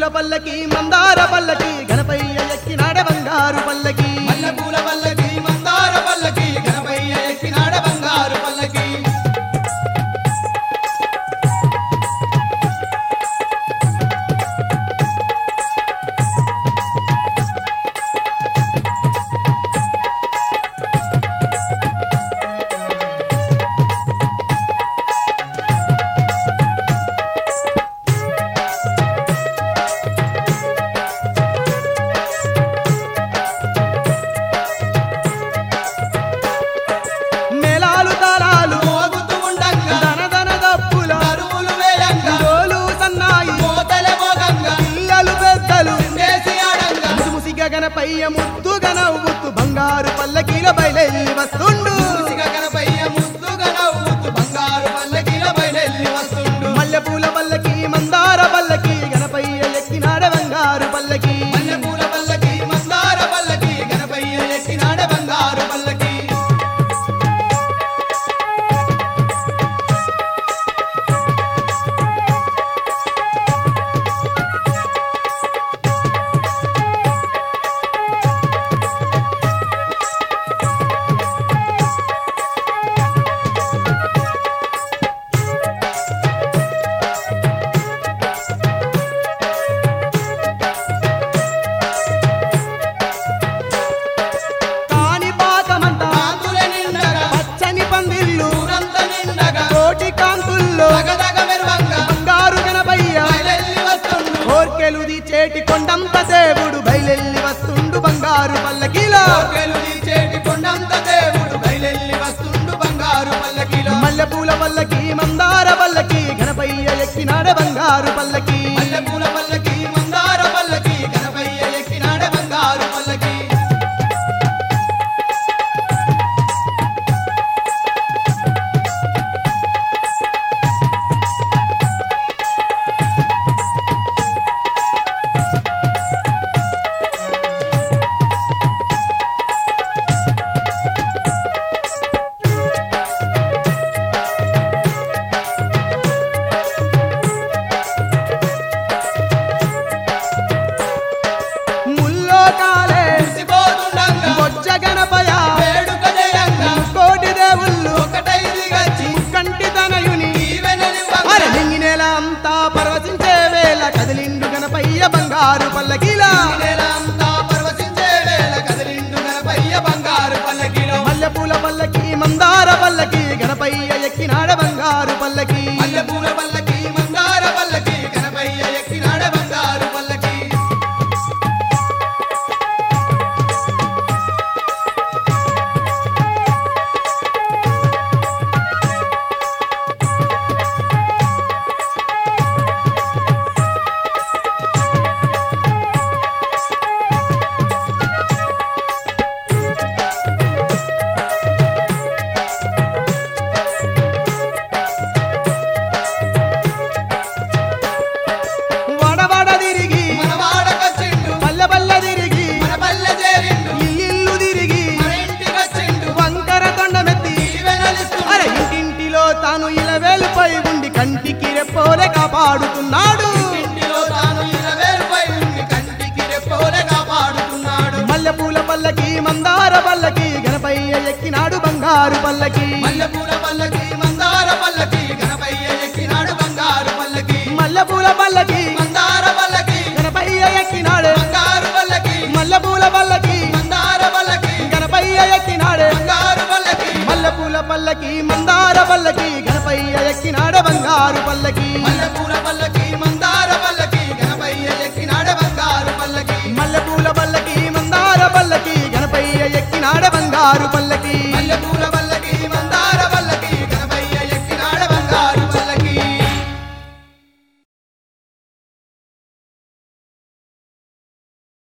పల్లకి మందార పల్లకి గణపయ్య ఎక్కినాడ బంగారు పల్లకి మల్లెపూల పల్లకి మందార పల్లకి గణపయ్య ఎక్కినాడ బంగారు పల్లకి మేళాలు తాళాలు మోగుతూ ఉండంగా ధన ధన దప్పుల కరువులు వేయంగా డోలు సన్నాయి మోతలే మోగంగా పిల్లలు పెద్దలు వేసి ఆడంగా ముసిముసిగా గణపయ్య ముద్దుగా నవ్వుతూ బంగారు పల్లకీల బయలెల్లి వస్తుండు మూసిగా గణపయ్య ముద్దుగా నవ్వుతూ బంగారు పల్లకిల బయలెల్లి వస్తుండు మల్లెపూల పల్లకి మందార పల్లకి గణపయ్య ఎక్కినాడ బంగారు పల్లకి మల్లెపూల పల్లకి మందార పల్లకి గణపయ్య ఎక్కినాడ బంగారు పల్లకి కాని పాకమంతా కాంతుల నిండగా పచ్చని పందిళ్ళు ఊరంతా నిండగా కోటి కాంతుల్లో దగదగ మెరువంగా బంగారు గణపయ్య బయలెల్లి వస్తుండు కోర్కెలుది చేటి కొండంత దేవుడు బయలెల్లి వస్తుండు బంగారు పల్లకీలో కోర్కెలు తీర్చేటి కొండంత దేవుడు బయలెల్లి వస్తుండు బంగారు పల్లకిలో మల్లెపూల పల్లకి మందార పల్లకి గణపయ్య ఎక్కినాడ బంగారు పల్లకి మల్లెపూల పల్లకి మందార పల్లకి గణపయ్య ఎక్కినాడ బంగారు పల్లకి ముల్లో కాలే మురిసిపోతుండంగా బొజ్జ గణపయ వేడుక జయంగా కోటి దేవుళ్ళు ఒకటై దిగచ్చి కంటి తనయుని ఈవెనలివ్వంగా అరే నింగి నేల అంతా పరవశించే వేళ కదిలిండు గణపయ్య బంగారు పల్లకీలా నెలంతా పరవశించే వేళ కదిలిండు గణపయ్య బంగారు పల్లకిలో మల్లెపూల పల్లకి మందార పల్లకి గణపయ్య ఎక్కినాడ బంగారు పల్లకి మల్లెపూల పల్లకి మందార పల్లకి గణపయ్య ఎక్కినాడ బంగారు పల్లకి వడవడ తిరిగి మన వాడకొచ్చిండు పల్లె పల్లె తిరిగి మన పల్లె చేరిండు ఇల్లు తిరిగి మన ఇంటికొచ్చిండు వంకర కొండమెత్తి ఈవెనలిస్తుండు అరే ఇంటింటిలో తాను ఇలవేలుపై ఉండి కంటికి రెప్పోలే కాపాడుతున్నాడు ఇంటిలో తాను ఇరవేరుపై ఉండి కంటికి రెప్పోలే కాపాడుతున్నాడు మల్లెపూల పల్లకి మందార పల్లకి గణపయ్య ఎక్కినాడు బంగారు పల్లకి మల్లెపూల పల్లకి మందార పల్లకి గణపయ్య ఎక్కినాడు బంగారు పల్లకి మల్లెపూల పల్లకి మందార పల్లకి గణపయ్య ఎక్కినాడు బంగారు పల్లకి మల్లెపూల పల్లకి మందార పల్లకి గణపయ్య ఎక్కినాడు బంగారు పల్లకి మల్లెపూల పల్లకి మందార పల్లకి గణపయ్య ఎక్కినాడ బంగారు పల్లకి మల్లెపూల పల్లకి మందార పల్లకి గణపయ్య ఎక్కినాడ బంగారు పల్లకి మల్లెపూల పల్లకి మందార పల్లకి గణపయ్య ఎక్కినాడ బంగారు పల్లకి